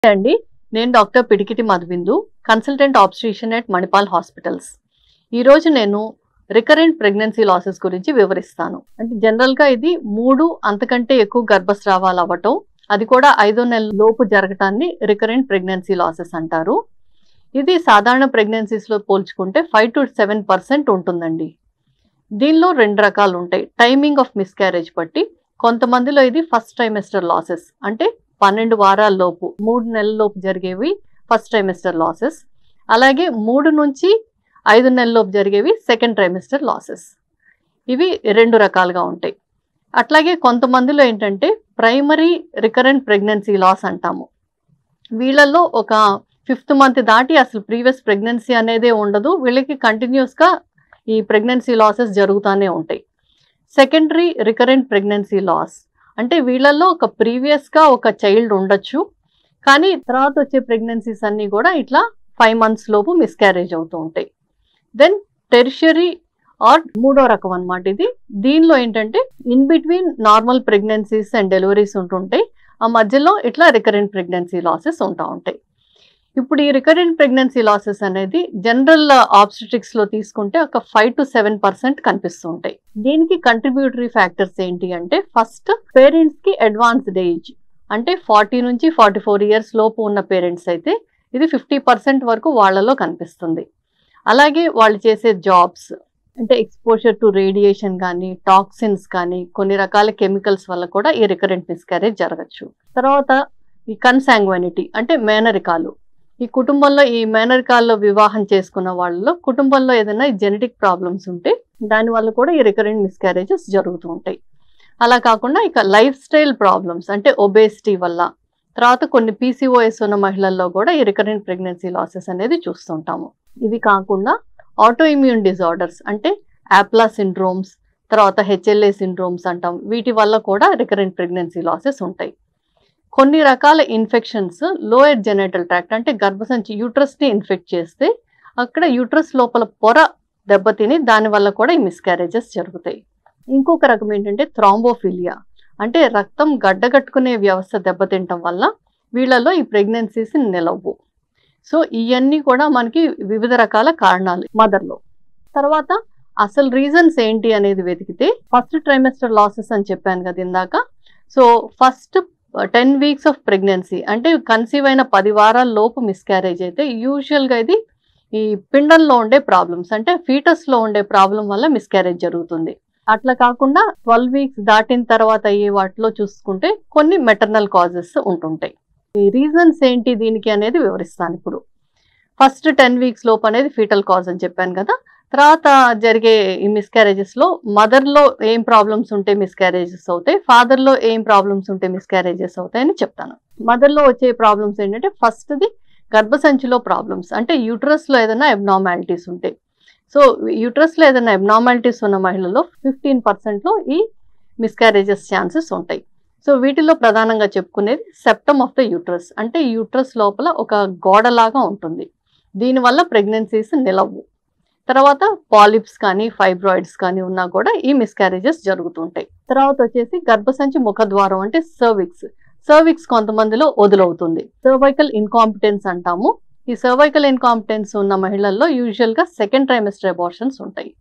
అండి నేను doctor Pidikiti Madhubindu consultant obstetrician at Manipal hospitals ఈరోజు నేను రికరెంట్ ప్రెగ్నెన్సీ లాసెస్ గురించి వివరిస్తాను అంటే జనరల్గా ఇది మూడు అంతకంటే ఎక్కువ గర్భస్రావాలు అవ్వటం అది కూడా ఐదో నెలల లోపు జరగటాన్ని రికరెంట్ ప్రెగ్నెన్సీ లాసెస్ అంటారు ఇది సాధారణ ప్రెగ్నెన్సీస్లో పోల్చుకుంటే ఫైవ్ టు సెవెన్ పర్సెంట్ ఉంటుందండి దీనిలో రెండు రకాలు ఉంటాయి టైమింగ్ ఆఫ్ మిస్క్యారేజ్ బట్టి కొంతమందిలో ఇది ఫస్ట్ ట్రైమెస్టర్ లాసెస్ అంటే పన్నెండు వారాల లోపు మూడు నెలల లోపు జరిగేవి ఫస్ట్ ట్రైమెస్టర్ లాసెస్ అలాగే మూడు నుంచి ఐదు నెలల లోపు జరిగేవి సెకండ్ ట్రైమెస్టర్ లాసెస్ ఇవి రెండు రకాలుగా ఉంటాయి అట్లాగే కొంతమందిలో ఏంటంటే ప్రైమరీ రికరెంట్ ప్రెగ్నెన్సీ లాస్ అంటాము వీళ్ళల్లో ఒక ఫిఫ్త్ మంత్ దాటి అసలు ప్రీవియస్ ప్రెగ్నెన్సీ అనేదే ఉండదు వీళ్ళకి కంటిన్యూస్గా ఈ ప్రెగ్నెన్సీ లాసెస్ జరుగుతూనే ఉంటాయి సెకండరీ రికరెంట్ ప్రెగ్నెన్సీ లాస్ అంటే వీళ్ళల్లో ఒక ప్రీవియస్గా ఒక చైల్డ్ ఉండొచ్చు కానీ తర్వాత వచ్చే ప్రెగ్నెన్సీస్ అన్నీ కూడా ఇట్లా ఫైవ్ మంత్స్ లోపు మిస్క్యారేజ్ అవుతూ ఉంటాయి దెన్ టెరిషరీ ఆర్ మూడో రకం అన్నమాట ఇది దీనిలో ఏంటంటే in between normal pregnancies and deliveries ఉంటుంటాయి ఆ మధ్యలో ఇట్లా రికరెంట్ ప్రెగ్నెన్సీ లాసెస్ ఉంటా ఉంటాయి ఇప్పుడు ఈ రికరెంట్ ప్రెగ్నెన్సీ లాసెస్ అనేది జనరల్ ఆబ్స్టిటిక్స్ లో తీసుకుంటే ఒక ఫైవ్ టు సెవెన్ పర్సెంట్ కనిపిస్తూ ఉంటాయి దీనికి కంట్రిబ్యూటరీ ఫ్యాక్టర్స్ ఏంటి అంటే ఫస్ట్ పేరెంట్స్ కి అడ్వాన్స్డ్ ఏజ్ అంటే ఫార్టీ నుంచి ఫార్టీ ఫోర్ ఇయర్స్ లోపు ఉన్న పేరెంట్స్ అయితే ఇది ఫిఫ్టీ పర్సెంట్ వరకు వాళ్ళలో కనిపిస్తుంది అలాగే వాళ్ళు చేసే జాబ్స్ అంటే ఎక్స్పోజర్ టు రేడియేషన్ కానీ టాక్సిన్స్ కానీ కొన్ని రకాల కెమికల్స్ వల్ల కూడా ఈ రికరెంట్ మిస్క్యారేజ్ జరగచ్చు తర్వాత ఈ కన్సాంగ్వనిటీ అంటే మేనరికాలు ఈ కుటుంబంలో ఈ మేనరికాల్లో వివాహం చేసుకున్న వాళ్ళలో కుటుంబంలో ఏదైనా జెనెటిక్ ప్రాబ్లమ్స్ ఉంటే దానివల్ల కూడా ఈ రికరెంట్ మిస్క్యారేజెస్ జరుగుతూ ఉంటాయి అలా కాకుండా ఇక లైఫ్ స్టైల్ ప్రాబ్లమ్స్ అంటే ఒబేసిటీ వల్ల తర్వాత కొన్ని పీసీఓఎస్ ఉన్న మహిళల్లో కూడా ఈ రికరెంట్ ప్రెగ్నెన్సీ లాసెస్ అనేది చూస్తుంటాము ఇవి కాకుండా ఆటో ఇమ్యూన్ డిజార్డర్స్ అంటే యాప్లా సిండ్రోమ్స్ తర్వాత హెచ్ఎల్ఏ సిండ్రోమ్స్ అంటాం వీటి వల్ల కూడా రికరెంట్ ప్రెగ్నెన్సీ లాసెస్ ఉంటాయి కొన్ని రకాల ఇన్ఫెక్షన్స్ లోయర్ జెనేటల్ ట్రాక్ట్ అంటే గర్భసంచి యూట్రస్ని ఇన్ఫెక్ట్ చేస్తే అక్కడ యూట్రస్ లోపల పొర దెబ్బతిని దానివల్ల కూడా ఈ మిస్క్యారేజెస్ జరుగుతాయి ఇంకొక రకం ఏంటంటే థ్రాంబోఫిలియా అంటే రక్తం గడ్డగట్టుకునే వ్యవస్థ దెబ్బతింటం వల్ల వీళ్ళలో ఈ ప్రెగ్నెన్సీస్ నిలవు సో ఇవన్నీ కూడా మనకి వివిధ రకాల కారణాలు మదర్లో తర్వాత అసలు రీజన్స్ ఏంటి అనేది వెతికితే ఫస్ట్ ట్రైమెస్టర్ లాసెస్ అని చెప్పాను కదా ఇందాక so first ten weeks of pregnancy అంటే కన్సీవ్ అయిన పది వారాల లోపు మిస్క్యారేజ్ అయితే యూజువల్గా ఇది ఈ పిండంలో ఉండే ప్రాబ్లమ్స్ అంటే ఫీటస్లో ఉండే ప్రాబ్లం వల్ల మిస్క్యారేజ్ జరుగుతుంది అట్లా కాకుండా ట్వెల్వ్ వీక్స్ దాటిన తర్వాత అయ్యే వాటిలో చూసుకుంటే కొన్ని మెటర్నల్ కాజెస్ ఉంటుంటాయి ఈ రీజన్స్ ఏంటి దీనికి అనేది వివరిస్తాను ఇప్పుడు ఫస్ట్ టెన్ వీక్స్ లోపు అనేది ఫీటల్ కాజ్ అని చెప్పాను కదా తర్వాత జరిగే ఈ మిస్క్యారేజెస్లో మదర్లో ఏం ప్రాబ్లమ్స్ ఉంటే మిస్క్యారేజెస్ అవుతాయి ఫాదర్లో ఏం ప్రాబ్లమ్స్ ఉంటే మిస్క్యారేజెస్ అవుతాయని చెప్తాను మదర్లో వచ్చే ప్రాబ్లమ్స్ ఏంటంటే ఫస్ట్ది గర్భసంచిలో ప్రాబ్లమ్స్ అంటే యూట్రస్లో ఏదైనా అబ్నార్మాలిటీస్ ఉంటాయి సో యూట్రస్లో ఏదైనా అబ్నార్మాలిటీస్ ఉన్న మహిళల్లో ఫిఫ్టీన్ పర్సెంట్లో ఈ మిస్క్యారేజెస్ ఛాన్సెస్ ఉంటాయి సో వీటిలో ప్రధానంగా చెప్పుకునేది సెప్టమ్ ఆఫ్ ద యూట్రస్ అంటే యూట్రస్ లోపల ఒక గోడలాగా ఉంటుంది దీనివల్ల ప్రెగ్నెన్సీస్ నిలవు తర్వాత పాలిప్స్ కానీ ఫైబ్రాయిడ్స్ కానీ ఉన్నా కూడా ఈ మిస్క్యారేజెస్ జరుగుతుంటాయి తర్వాత వచ్చేసి గర్భసంచి ముఖద్వారం అంటే సర్విక్స్ సర్విక్స్ కొంతమందిలో వదులవుతుంది సర్వైకల్ ఇన్కాంపిటెన్స్ అంటాము ఈ సర్వైకల్ ఇన్కాంపిటెన్స్ ఉన్న మహిళల్లో యూజువల్గా సెకండ్ ట్రైమెస్టర్ అబార్షన్స్ ఉంటాయి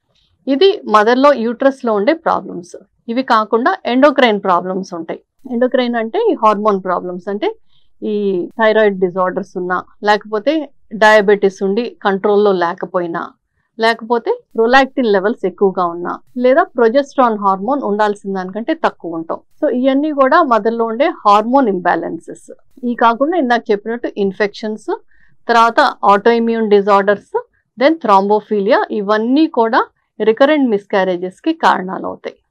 ఇది మదర్లో యూట్రస్లో ఉండే ప్రాబ్లమ్స్ ఇవి కాకుండా ఎండోక్రైన్ ప్రాబ్లమ్స్ ఉంటాయి ఎండోక్రైన్ అంటే ఈ హార్మోన్ ప్రాబ్లమ్స్ అంటే ఈ థైరాయిడ్ డిజార్డర్స్ ఉన్నా లేకపోతే డయాబెటీస్ ఉండి కంట్రోల్లో లేకపోయినా లేకపోతే ప్రొలాక్టిన్ లెవెల్స్ ఎక్కువగా ఉన్నా లేదా ప్రొజెస్ట్రాన్ హార్మోన్ ఉండాల్సిన దానికంటే తక్కువ ఉంటాం సో ఇవన్నీ కూడా మదర్లో ఉండే హార్మోన్ ఇంబ్యాలెన్సెస్ ఈ కాకుండా ఇందాక చెప్పినట్టు ఇన్ఫెక్షన్స్ తర్వాత ఆటోఇమ్యూన్ డిజార్డర్స్ దెన్ థ్రాంబోఫీలియా ఇవన్నీ కూడా రికరెంట్ మిస్క్యారేజెస్కి కారణాలు అవుతాయి